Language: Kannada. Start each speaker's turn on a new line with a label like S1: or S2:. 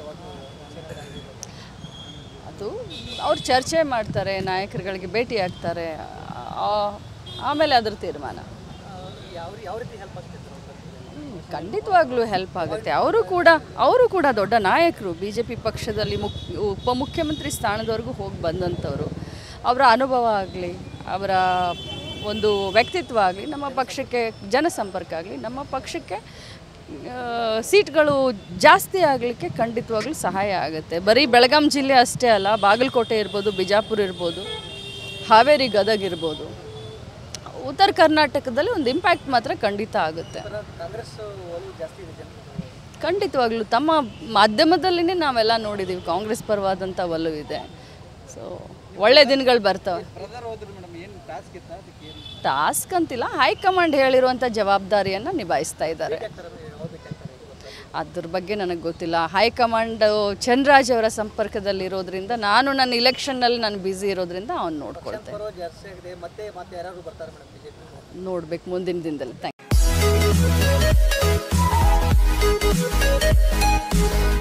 S1: ಅದು ಅವ್ರು ಚರ್ಚೆ ಮಾಡ್ತಾರೆ ನಾಯಕರುಗಳಿಗೆ ಭೇಟಿ ಆಗ್ತಾರೆ ಆ- ಆಮೇಲೆ ಅದ್ರ ತೀರ್ಮಾನ
S2: ಯಾವ ಯಾವ ರೀತಿ ಹೆಲ್ಪ್ ಆಗ್ತಿದ್ರು
S1: ಹ್ಮ್, ಖಂಡಿತವಾಗ್ಲೂ ಹೆಲ್ಪ್ ಆಗುತ್ತೆ ಅವರು ಕೂಡ ಅವರು ಕೂಡ ದೊಡ್ಡ ನಾಯಕರು ಬಿ ಜೆ ಪಿ ಪಕ್ಷದಲ್ಲಿ ಮುಕ್ ಉಪಮುಖ್ಯಮಂತ್ರಿ ಸ್ಥಾನದವರೆಗೂ ಹೋಗಿ ಬಂದಂಥವ್ರು ಅವರ ಅನುಭವ ಆಗಲಿ ಅವರ ಒಂದು ವ್ಯಕ್ತಿತ್ವ ಆಗಲಿ ನಮ್ಮ ಪಕ್ಷಕ್ಕೆ ಜನಸಂಪರ್ಕ ಆಗಲಿ ನಮ್ಮ ಪಕ್ಷಕ್ಕೆ ಆ, ಸೀಟ್ಗಳು ಜಾಸ್ತಿ ಆಗಲಿಕ್ಕೆ ಖಂಡಿತವಾಗ್ಲೂ ಸಹಾಯ ಆಗುತ್ತೆ ಬರೀ ಬೆಳಗಾಂ ಜಿಲ್ಲೆ ಅಷ್ಟೇ ಅಲ್ಲ ಬಾಗಲಕೋಟೆ ಇರ್ಬೋದು ಬಿಜಾಪುರ ಇರ್ಬೋದು ಹಾವೇರಿ ಗದಗ ಇರ್ಬೋದು ಉತ್ತರ ಕರ್ನಾಟಕದಲ್ಲಿ ಒಂದು ಇಂಪ್ಯಾಕ್ಟ್ ಮಾತ್ರ ಖಂಡಿತ ಆಗುತ್ತೆ
S2: ಕಾಂಗ್ರೆಸ್ ಒಲವು ಜಾಸ್ತಿ ಇದೆ ಜನರಿಗೆ
S1: ಖಂಡಿತವಾಗ್ಲೂ ತಮ್ಮ ಮಾಧ್ಯಮದಲ್ಲಿನೇ ನಾವೆಲ್ಲ ನೋಡಿದ್ದೀವಿ ಕಾಂಗ್ರೆಸ್ ಪರವಾದಂಥ ಒಲವು ಇದೆ ಸೊ ಒಳ್ಳೆ ದಿನಗಳು ಬರ್ತವೆ
S2: ಬ್ರದರ್ ಹೋದ್ರು ಮೇಡಮ್ ಏನು ಟಾಸ್ಕ್ ಇತ್ತ ಅದಕ್ಕೆ ಏನು
S1: ಟಾಸ್ಕ್ ಅಂತಿಲ್ಲ ಹೈಕಮಾಂಡ್ ಹೇಳಿರುವಂಥ ಜವಾಬ್ದಾರಿಯನ್ನು ನಿಭಾಯಿಸ್ತಾ ಇದ್ದಾರೆ ಅದ್ರ ಬಗ್ಗೆ ನನಗೆ ಗೊತ್ತಿಲ್ಲ ಹೈಕಮಾಂಡ್ ಚಂದ್ರರಾಜ್ ಅವರ ಸಂಪರ್ಕದಲ್ಲಿರೋದ್ರಿಂದ ನಾನು ನನ್ನ ಇಲೆಕ್ಷನ್ನಲ್ಲಿ ನಾನು ಬ್ಯುಸಿ ಇರೋದ್ರಿಂದ ಅವ್ನು ನೋಡ್ಕೊಳ್ತೇನೆ
S2: ಬರೋ ಜಾಸ್ತಿ ಆಗಿದೆ ಮತ್ತೆ ಮತ್ತೆ ಯಾರು ಬರ್ತಾರೆ ಮೇಡಮ್ ಬಿಜೆಪಿ
S1: ನೋಡ್ಬೇಕು ಮುಂದಿನ ದಿನದಲ್ಲಿ ಥ್ಯಾಂಕ್